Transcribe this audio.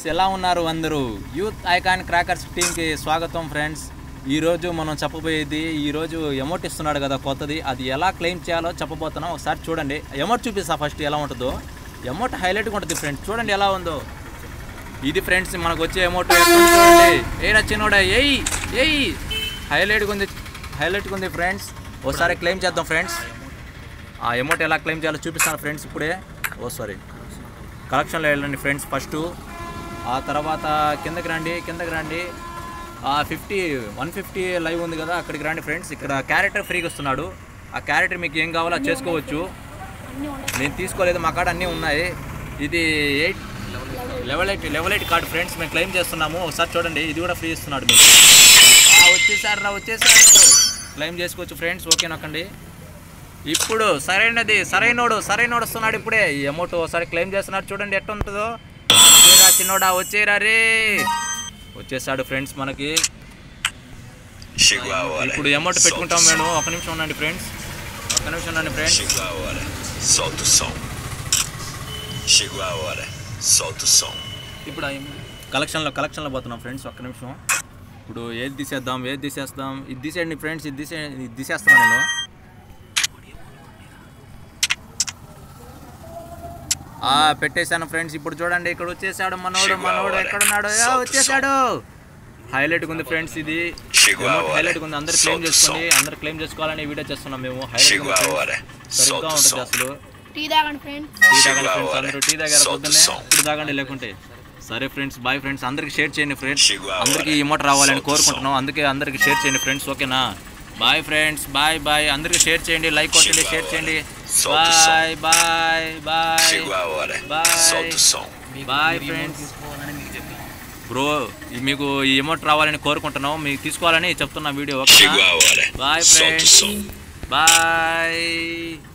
Friends ఎలా ఉన్నారు అందరూ యూత్ ఐకాన్ క్రాకర్స్ టీంకి స్వాగతం ఫ్రెండ్స్ ఈరోజు మనం చెప్పబోయేది ఈరోజు ఎమౌంట్ ఇస్తున్నాడు కదా కొత్తది అది ఎలా క్లెయిమ్ చేయాలో చెప్పబోతున్నాం ఒకసారి చూడండి ఎమౌంట్ చూపిస్తా ఫస్ట్ ఎలా ఉంటుందో ఎమౌంట్ హైలైట్గా ఉంటుంది ఫ్రెండ్స్ చూడండి ఎలా ఉందో ఇది ఫ్రెండ్స్ మనకు వచ్చే అమౌంట్ చూడండి ఏ నచ్చినోడా ఎయ్ ఎయ్ హైలైట్గా ఉంది హైలైట్గా ఉంది ఫ్రెండ్స్ ఒకసారి క్లెయిమ్ చేద్దాం ఫ్రెండ్స్ ఆ అమౌంట్ ఎలా క్లెయిమ్ చేయాలో చూపిస్తాను ఫ్రెండ్స్ ఇప్పుడే ఓ సారీ కలెక్షన్లో వెళ్ళండి ఫ్రెండ్స్ ఫస్ట్ ఆ తర్వాత కిందకి రండి కిందకి రండి ఆ ఫిఫ్టీ వన్ ఫిఫ్టీ లైవ్ ఉంది కదా అక్కడికి రండి ఫ్రెండ్స్ ఇక్కడ క్యారెక్టర్ ఫ్రీగా వస్తున్నాడు ఆ క్యారెక్టర్ మీకు ఏం కావాలో అది చేసుకోవచ్చు నేను తీసుకోలేదు మా కాడ అన్నీ ఉన్నాయి ఇది eight level eight level eight card friends మేము క్లెయిమ్ చేస్తున్నాము ఒకసారి చూడండి ఇది కూడా ఫ్రీ ఇస్తున్నాడు మీకు ఆ, వచ్చేసారు రా వచ్చేసారు క్లెయిమ్ చేసుకోవచ్చు ఫ్రెండ్స్ ఓకేనాకండి ఇప్పుడు సరైనది సరైనోడు సరైనోడు వస్తున్నాడు ఇప్పుడే ఈ అమౌంట్ ఒకసారి క్లెయిమ్ చేస్తున్నాడు చూడండి ఎట్ట ఉంటుందో వచ్చేరా చిన్నోడా వచ్చేరా రే వచ్చేసాడు ఫ్రెండ్స్ మనకి Chegou a hora. ఇప్పుడు అమౌంట్ Solta పెట్టుకుంటాం o som. మేము ఒక నిమిషం ఉండండి ఫ్రెండ్స్ ఒక నిమిషం ఉండండి friends Chegou a hora. Solta o som. Chegou a hora. Solta o som. ఇప్పుడు కలెక్షన్లో కలెక్షన్లో పోతున్నాం ఫ్రెండ్స్ ఒక్క నిమిషం ఇప్పుడు ఏది తీసేద్దాం ఏది తీసేస్తాం ఇది తీసేయండి ఫ్రెండ్స్ ఇది తీసే ఇది తీసేస్తాను నేను ఆ పెట్టేశాను ఫ్రెండ్స్ ఇప్పుడు చూడండి ఇక్కడ వచ్చేసాడు మనోడు మనోడు ఎక్కడున్నాడు ఆ, వచ్చేసాడు హైలైట్ ఉంది ఫ్రెండ్స్ ఇది హైలైట్ ఉంది అందరు క్లెయిమ్ చేసుకోండి అందరు క్లెయిమ్ చేసుకోవాలని వీడియో చేస్తున్నాం మేము హైలైట్ Chegou a hora. సరిగ్గా Solta o ఉంటుంది som. అసలు టీ తాగండి ఫ్రెండ్స్ టీ తాగండి Chegou a ఫ్రెండ్స్ hora. అందరూ టీ తాగారు Solta o పొద్దున్నే som. ఇప్పుడు తాగండి లేకుంటే సరే ఫ్రెండ్స్ బాయ్ ఫ్రెండ్స్ అందరికి షేర్ చేయండి ఫ్రెండ్స్ Chegou a hora. అందరికి ఈ మోట రావాలని Solta o కోరుకుంటున్నాం అందుకే అందరికి షేర్ చేయండి ఫ్రెండ్స్ ఓకేనా బాయ్ ఫ్రెండ్స్ బాయ్ బాయ్ అందరికి షేర్ చేయండి లైక్ కొట్టండి Chegou a షేర్ hora. చేయండి Solta o som. Bye bye bye Chegou a hora. Bye. Solta o som. Bye friends bro మీకు ఈ అమౌంట్ రావాలని కోరుకుంటున్నాం మీకు తీసుకోవాలని చెప్తున్నా వీడియో Chegou ఓకేనా a hora. Bye Solta o friends som. Bye